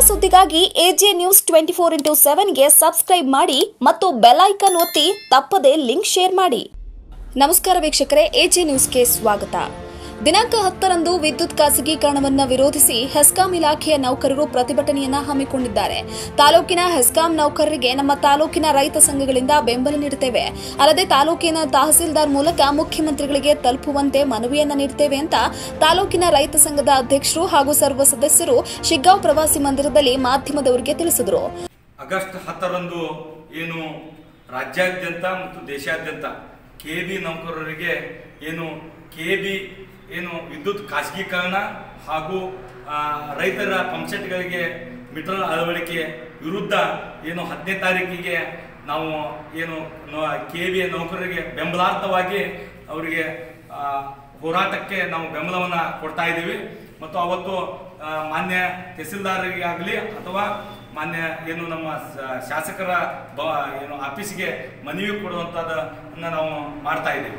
ಸುದ್ದಿಗಾಗಿ AJ news twenty four into ಸೆವೆನ್ಗೆ subscribe ಮಾಡಿ ಮತ್ತು ಬೆಲ್ ಐಕಾನ್ ಒತ್ತಿ ತಪ್ಪದೇ ಲಿಂಕ್ ಶೇರ್ ಮಾಡಿ ನಮಸ್ಕಾರ ವೀಕ್ಷಕರೇ ಎಜೆ ನ್ಯೂಸ್ಗೆ ಸ್ವಾಗತ ದಿನಾಂಕ ಹತ್ತರಂದು ವಿದ್ಯುತ್ ಖಾಸಗೀಕರಣವನ್ನು ವಿರೋಧಿಸಿ ಹೆಸ್ಕಾಂ ಇಲಾಖೆಯ ನೌಕರರು ಪ್ರತಿಭಟನೆಯನ್ನ ಹಮ್ಮಿಕೊಂಡಿದ್ದಾರೆ ತಾಲೂಕಿನ ಹೆಸ್ಕಾಂ ನೌಕರರಿಗೆ ನಮ್ಮ ತಾಲೂಕಿನ ರೈತ ಸಂಘಗಳಿಂದ ಬೆಂಬಲ ನೀಡುತ್ತೇವೆ ಅಲ್ಲದೆ ತಾಲೂಕಿನ ತಹಸೀಲ್ದಾರ್ ಮೂಲಕ ಮುಖ್ಯಮಂತ್ರಿಗಳಿಗೆ ತಲುಪುವಂತೆ ಮನವಿಯನ್ನ ನೀಡುತ್ತೇವೆ ಅಂತ ತಾಲೂಕಿನ ರೈತ ಸಂಘದ ಅಧ್ಯಕ್ಷರು ಹಾಗೂ ಸರ್ವ ಸದಸ್ಯರು ಶಿಗ್ಗಾಂವ್ ಪ್ರವಾಸಿ ಮಂದಿರದಲ್ಲಿ ಮಾಧ್ಯಮದವರಿಗೆ ತಿಳಿಸಿದರು ಆಗಸ್ಟ್ ಹತ್ತರಂದು ಏನು ರಾಜ್ಯಾದ್ಯಂತ ಮತ್ತು ದೇಶಾದ್ಯಂತ ಕೆ ಬಿ ನೌಕರರಿಗೆ ಏನು ಕೆ ಬಿ ಏನು ವಿದ್ಯುತ್ ಖಾಸಗೀಕರಣ ಹಾಗೂ ಆ, ರೈತರ ಪಂಪ್ಸೆಟ್ಗಳಿಗೆ ಮೀಟರ್ ಅಳವಡಿಕೆ ವಿರುದ್ಧ ಏನು ಹತ್ತನೇ ತಾರೀಕಿಗೆ ನಾವು ಏನು ಕೆ ಬಿ ನೌಕರರಿಗೆ ಬೆಂಬಲಾರ್ಥವಾಗಿ ಅವರಿಗೆ ಆ, ಹೋರಾಟಕ್ಕೆ ನಾವು ಬೆಂಬಲವನ್ನು ಕೊಡ್ತಾ ಇದ್ದೀವಿ ಮತ್ತು ಅವತ್ತು ಆ, ಮಾನ್ಯ ತಹಸೀಲ್ದಾರರಿಗೆ ಆಗಲಿ ಅಥವಾ ಮಾನ್ಯ ಏನು ನಮ್ಮ ಸ- ಶಾಸಕರ ಬ ಏನು ಆಫೀಸ್ಗೆ ಮನವಿ ಕೊಡುವಂಥದ್ದನ್ನು ನಾವು ಮಾಡ್ತಾ ಇದ್ದೀವಿ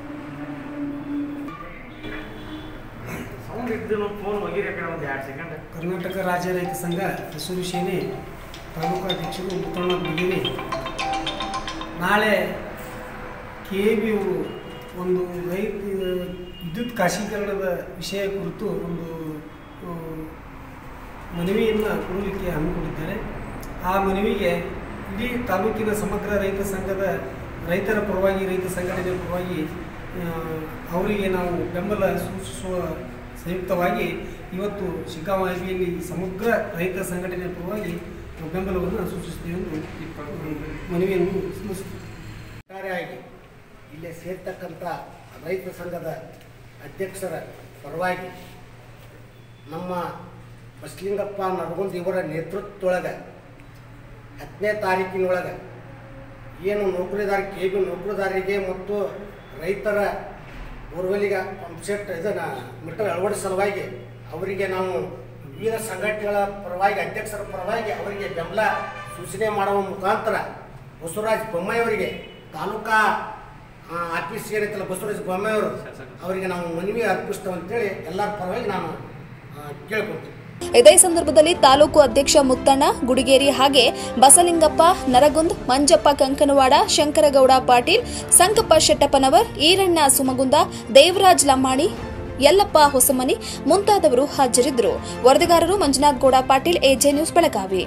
ಸೌಂಡ್ ಇದ್ದು ಫೋನ್ ಒಗಿರಿ ಕಡೆ ಒಂದು ಎರಡು ಸೆಕೆಂಡ್ ಕರ್ನಾಟಕ ರಾಜ್ಯ ರೈತ ಸಂಘ ಹಸಿರು ಸೇನೆ ತಾಲೂಕು ಅಧ್ಯಕ್ಷರು ಮುತ್ತಣ್ಣ ಬಿಗಿರಿ ನಾಳೆ ಕೆ ಬಿ ಒಂದು ರೈತ ವಿದ್ಯುತ್ ಖಾಸಗೀಕರಣದ ವಿಷಯ ಕುರಿತು ಒಂದು ಆ, ಮನವಿಯನ್ನು ಕೊಡಲಿಕ್ಕೆ ಹಮ್ಮಿಕೊಂಡಿದ್ದಾರೆ ಆ ಮನವಿಗೆ ಇಡೀ ತಾಲೂಕಿನ ಸಮಗ್ರ ರೈತ ಸಂಘದ ರೈತರ ಪರವಾಗಿ ರೈತ ಸಂಘಟನೆ ಪರವಾಗಿ ಆ, ಅವರಿಗೆ ನಾವು ಬೆಂಬಲ ಸೂಚಿಸುವ ಸಂಯುಕ್ತವಾಗಿ ಇವತ್ತು ಶಿಗ್ಗಾಂವ್ ಐಬಿಯಲ್ಲಿ ಸಮಗ್ರ ರೈತ ಸಂಘಟನೆ ಪರವಾಗಿ ನಾವು ಬೆಂಬಲವನ್ನು ಸೂಚಿಸ್ತೀವಿ ಎಂದು ಮನವಿಯನ್ನು ಸಲ್ಲಿಸುತ್ತೇವೆ ಒಟ್ಟಾರೆಯಾಗಿ ಇಲ್ಲಿ ಸೇರ್ತಕ್ಕಂಥ ರೈತ ಸಂಘದ ಅಧ್ಯಕ್ಷರ ಪರವಾಗಿ ನಮ್ಮ ಬಸಲಿಂಗಪ್ಪ ನರಗುಂದ್ ಇವರ ನೇತೃತ್ವದೊಳಗೆ ಹತ್ತನೇ ತಾರೀಕಿನೊಳಗೆ ಏನು ನೌಕರಿದಾರ ಕೆ ಬಿ ನೌಕರಿದಾರರಿಗೆ ಮತ್ತು ರೈತರ ಬೋರ್ವೆಲಿಗೆ ಪಂಪ್ಸೆಟ್ ಇದನ್ನು ಮೀಟರ್ ಅಳವಡಿಸುವ ಸಲುವಾಗಿ ಅವರಿಗೆ ನಾವು ವಿವಿಧ ಸಂಘಟನೆಗಳ ಪರವಾಗಿ ಅಧ್ಯಕ್ಷರ ಪರವಾಗಿ ಅವರಿಗೆ ಬೆಂಬಲ ಸೂಚನೆ ಮಾಡುವ ಮುಖಾಂತರ ಬಸವರಾಜ ಬೊಮ್ಮಾಯಿ ಅವರಿಗೆ ತಾಲೂಕಾ ಆ, ಆಫೀಸ್ ಏನೈತಲ್ಲ ಬಸವರಾಜ ಬೊಮ್ಮಾಯಿ ಅವರು ಅವರಿಗೆ ನಾವು ಮನವಿ ಅರ್ಪಿಸ್ತೇವೆ ಅಂತೇಳಿ ಎಲ್ಲರ ಪರವಾಗಿ ನಾನು ಆ, ಕೇಳ್ಕೊತೀನಿ ಇದೇ ಸಂದರ್ಭದಲ್ಲಿ ತಾಲೂಕು ಅಧ್ಯಕ್ಷ ಮುತ್ತಣ್ಣ ಗುಡಿಗೇರಿ ಹಾಗೆ ಬಸಲಿಂಗಪ್ಪ ನರಗುಂದ್ ಮಂಜಪ್ಪ ಕಂಕನವಾಡ ಶಂಕರಗೌಡ ಪಾಟೀಲ್ ಸಂಕಪ್ಪ ಶೆಟ್ಟಪ್ಪನವರ್ ಈರಣ್ಣ ಸುಮಗುಂದ ದೇವರಾಜ್ ಲಮ್ಮಾಣಿ ಯಲ್ಲಪ್ಪ ಹೊಸಮನಿ ಮುಂತಾದವರು ಹಾಜರಿದ್ದರು ವರದಿಗಾರರು ಮಂಜುನಾಥ್ ಗೌಡ ಪಾಟೀಲ್ ಎಜೆ ನ್ಯೂಸ್ ಬೆಳಗಾವಿ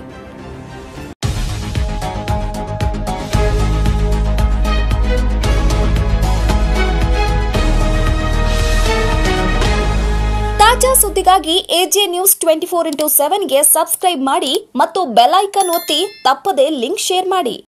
ತಾಜಾ ಸುದ್ದಿಗಾಗಿ AJ news twenty four into ಸೆವೆನ್ಗೆ ಸಬ್ಸ್ಕ್ರೈಬ್ ಮಾಡಿ ಮತ್ತು ಬೆಲ್ ಐಕಾನ್ ಒತ್ತಿ ತಪ್ಪದೇ ಲಿಂಕ್ ಶೇರ್ ಮಾಡಿ